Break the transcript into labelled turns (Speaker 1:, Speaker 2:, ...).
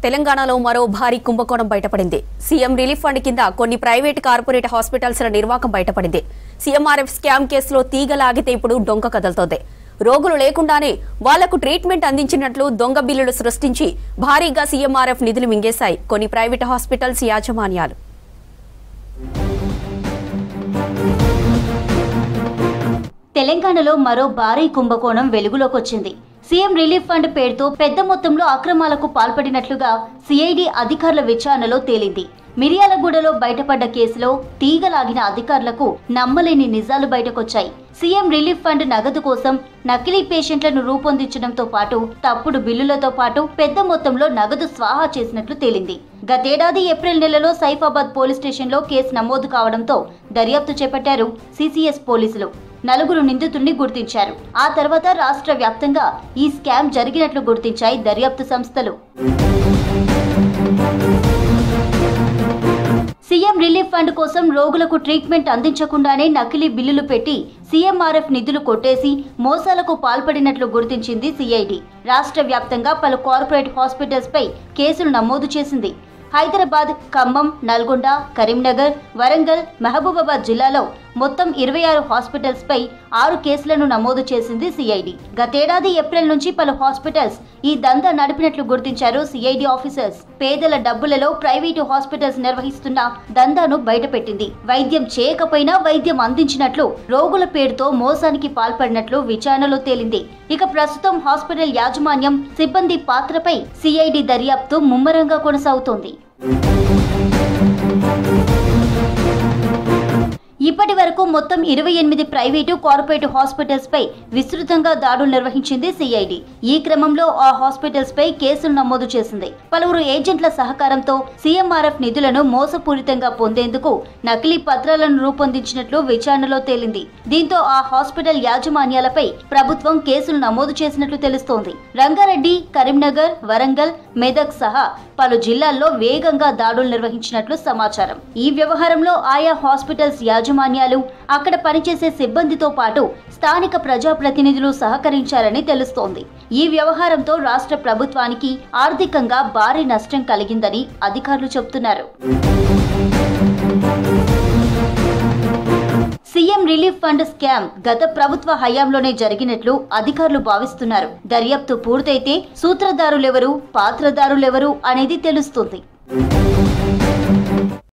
Speaker 1: తెలంగాణలో మరో భారీ కుంభకోణం బయటపడింది సీఎం రిలీఫ్ ఫండ్ కింద కొన్ని ప్రైవేట్ కార్పొరేట్ హాస్పిటల్స్ల నిర్వాకం బయటపడింది సీఎంఆర్ఎఫ్ స్కామ్ కేసులో తీగలాగితే ఇప్పుడు డొంక కదులుతోంది రోగులు లేకుండానే వాళ్లకు ట్రీట్మెంట్ అందించినట్లు దొంగ బిల్లులు సృష్టించి భారీగా సీఎంఆర్ఎఫ్ నిధులు మింగేశాయి కొన్ని ప్రైవేట్ హాస్పిటల్స్ యాజమాన్యాలు
Speaker 2: తెలంగాణలో మరో భారీ కుంభకోణం వెలుగులోకొచ్చింది సీఎం రిలీఫ్ ఫండ్ పేరుతో పెద్ద మొత్తంలో అక్రమాలకు పాల్పడినట్లుగా సిఐడి అధికారుల విచారణలో తేలింది మిర్యాలగూడలో బయటపడ్డ కేసులో తీగలాగిన అధికారులకు నమ్మలేని నిజాలు బయటకొచ్చాయి సీఎం రిలీఫ్ ఫండ్ నగదు కోసం నకిలీ పేషెంట్లను రూపొందించడంతో పాటు తప్పుడు బిల్లులతో పాటు పెద్ద మొత్తంలో నగదు స్వాహా చేసినట్లు తేలింది గతేడాది ఏప్రిల్ నెలలో సైఫాబాద్ పోలీస్ స్టేషన్లో కేసు నమోదు కావడంతో దర్యాప్తు చేపట్టారు సిసిఎస్ పోలీసులు నలుగురు నిందితుల్ని గుర్తించారు ఆ తర్వాత రాష్ట్ర వ్యాప్తంగా ఈ స్కామ్ జరిగినట్లు గుర్తించాయి దర్యాప్తు సంస్థలు సీఎం రిలీఫ్ ఫండ్ కోసం రోగులకు ట్రీట్మెంట్ అందించకుండానే నకిలీ బిల్లులు పెట్టి సీఎంఆర్ఎఫ్ నిధులు కొట్టేసి మోసాలకు పాల్పడినట్లు గుర్తించింది సిఐడి రాష్ట్ర వ్యాప్తంగా పలు కార్పొరేట్ హాస్పిటల్స్ పై కేసులు నమోదు చేసింది హైదరాబాద్ ఖమ్మం నల్గొండ కరీంనగర్ వరంగల్ మహబూబాబాద్ జిల్లాలో మొత్తం ఇరవై ఆరు హాస్పిటల్స్ పై ఆరు కేసులను నమోదు చేసింది సిఐడి గతేడాది ఏప్రిల్ నుంచి పలు హాస్పిటల్స్ ఈ దందా నడిపినట్లు గుర్తించారు సిఐడి ఆఫీసర్స్ పేదల డబ్బులలో ప్రైవేటు హాస్పిటల్స్ నిర్వహిస్తున్న దందాను బయటపెట్టింది వైద్యం చేయకపోయినా వైద్యం అందించినట్లు రోగుల పేరుతో మోసానికి పాల్పడినట్లు విచారణలో తేలింది ఇక ప్రస్తుతం హాస్పిటల్ యాజమాన్యం సిబ్బంది పాత్రపై సిఐడి దర్యాప్తు ముమ్మరంగా కొనసాగుతోంది ఇప్పటి వరకు మొత్తం ఇరవై ఎనిమిది ప్రైవేటు కార్పొరేట్ హాస్పిటల్స్ పై విస్తృతంగా దాడులు నిర్వహించింది సిఐడి ఈ క్రమంలో ఆ హాస్పిటల్స్ పై కేసులు నమోదు చేసింది పలువురు ఏజెంట్ల సహకారంతో సీఎంఆర్ఎఫ్ నిధులను మోసపూరితంగా పొందేందుకు నకిలీ పత్రాలను రూపొందించినట్లు విచారణలో తేలింది దీంతో ఆ హాస్పిటల్ యాజమాన్యాలపై ప్రభుత్వం కేసులు నమోదు చేసినట్లు తెలుస్తోంది రంగారెడ్డి కరీంనగర్ వరంగల్ మెదక్ సహా పలు జిల్లాల్లో వేగంగా దాడులు నిర్వహించినట్లు సమాచారం ఈ వ్యవహారంలో ఆయా హాస్పిటల్స్ యాజమాన్యాలు అక్కడ పనిచేసే సిబ్బందితో పాటు స్థానిక ప్రజాప్రతినిధులు సహకరించారని తెలుస్తోంది ఈ వ్యవహారంతో రాష్ట్ర ప్రభుత్వానికి ఆర్థికంగా భారీ నష్టం కలిగిందని అధికారులు చెబుతున్నారు సీఎం రిలీఫ్ ఫండ్ స్కామ్ గత ప్రభుత్వ హయాంలోనే జరిగినట్లు అధికారులు భావిస్తున్నారు దర్యాప్తు పూర్తయితే సూత్రధారులెవరు పాత్రధారులెవరు అనేది తెలుస్తుంది